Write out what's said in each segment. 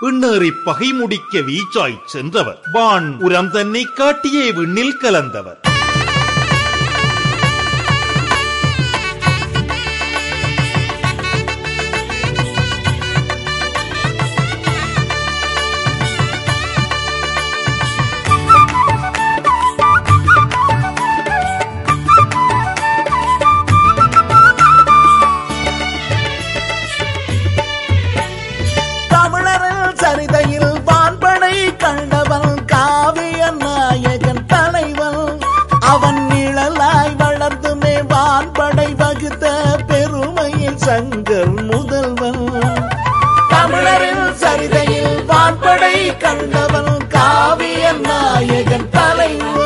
விண்ணேறி பகை முடிக்க வீச்சாய்ச் சென்றவர் வான் உரம் தன்னை காட்டியே விண்ணில் கலந்தவர் தமிழரில் சரிதையில் வான்படை கண்டவன் காவிய நாயகன் தலைவன் அவன் நிழலாய் வளர்ந்துமே வான்படை வகுத்த பெருமையில் சங்கர் முதல்வன் தமிழரில் சரிதையில் வான்படை கண்டவன் காவிய நாயகன் தலைவன்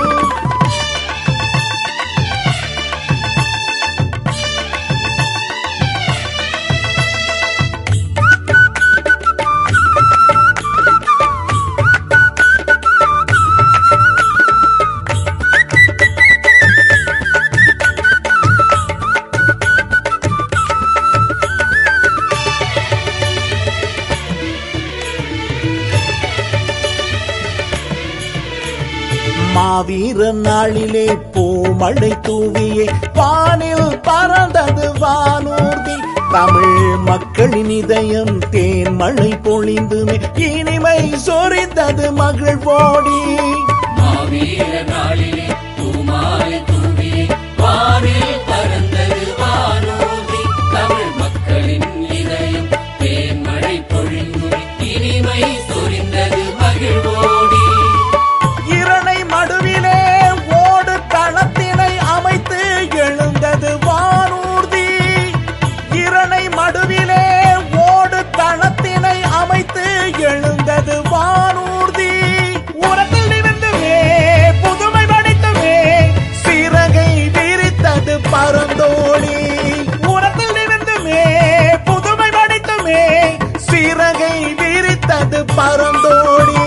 மாவீர நாளிலே பூமழை தூவியே வானில் பறந்தது வானூர்தி தமிழ் மக்களின் இதயம் தேன் மழை பொழிந்துமே இனிமை சொரிந்தது மகிழ்வோடி மாவீர நாளிலே பூமாலை தூவியே வானில் பறந்தது வானூர்தி தமிழ் மக்களின் இதயம் தேன்மழை பொழிந்தும் இனிமை சொரிந்தது மகிழ்வோடி இரணை மடுவிலே ஓடு களத்தினை அமைத்து எழுந்தது வானூர்தி இரணை மடுவிலே ஓடு களத்தினை அமைத்து எழுந்தது வானூர்தி உரத்தில் நிமிர்ந்துமே புதுமை படித்துமே சிறகை விரித்தது பரந்தோடி உரத்தில் நிமிர்ந்துமே புதுமை படித்துமே சிறகை விரித்தது பரந்தோடி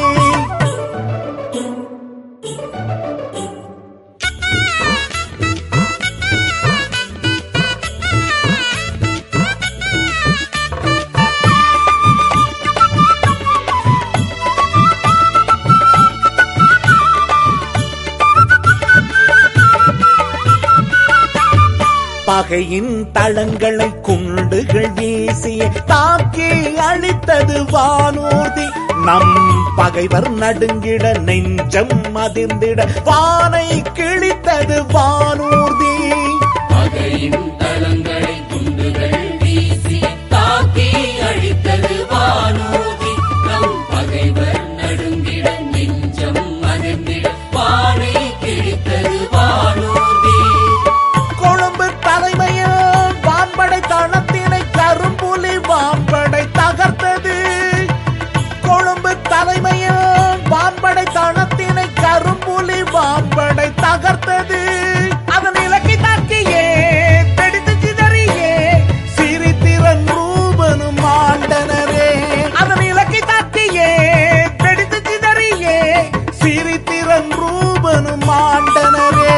பகையின் தளங்களை குண்டுகள் வீசிய தாக்கி அழித்தது வானூர்தி நம் பகைவர் நடுங்கிட நெஞ்சம் அதிர்ந்திட வானை கிழித்தது வானூர்தி பகையின் தளங்களை குண்டுகள் வீசி தாக்கி அழித்தது வானூர்தி நம் பகைவர் நடுங்கிட நெஞ்சம் அதிர்ந்திட வானை கிழித்தது வானூர்தி கொழும்பு தலைமையில் வான்படை தளத்தினை கரும்புலி வான்படை தகர்த்தது கொழும்பு தலைமையில் வான்படை தளத்தினை கரும்புலி வான்படை தகர்த்தது அதன் இலக்கை தாக்கியே வெடித்து சிதறியே சிரித்திரன் ரூபனும் ஆண்டனரே அதன் இலக்கை தாக்கியே வெடித்து சிதறியே சிரித்திரன் ரூபனும் ஆண்டனரே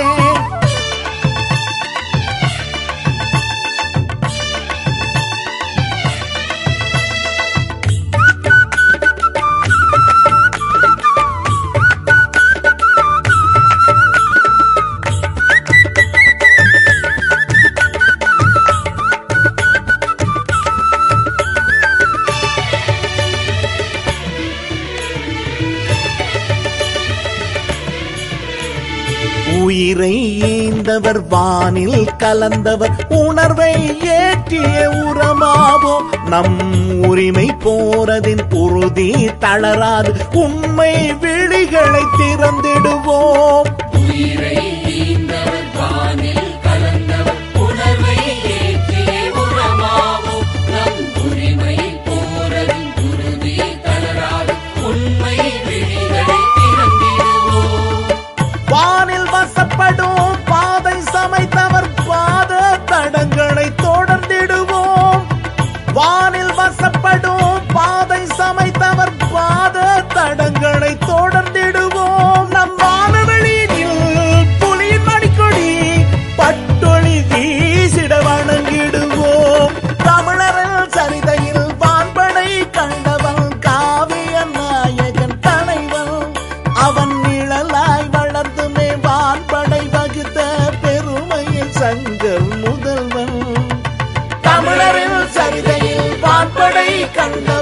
உயிரை ஈந்தவர் வானில் கலந்தவர் உணர்வை ஏற்றிய உரமாவோ நம் உரிமை போறதின் உறுதி தளராது உண்மை விழிகளை திறந்திடுவோம் உயிரை ஈந்தவர் வானில் கலந்தவர் உணர்வை ஏற்றிய உரமாவோம் நம் உரிமை போரதின் உறுதி தளராது உண்மை விழிகளை திறந்திடுவோம் வானில் வசப்படும் பாதை சமைத்தவர் பாத தடங்களை தொடர்ந்திடுவோம் வானில் வசப்படும் பாதை சமைத்தவர் பாத தடங்களை தொடர்ந்திடுவோம் நம் வானவெளியில் புலியின் மணிக்கொடி கண்ட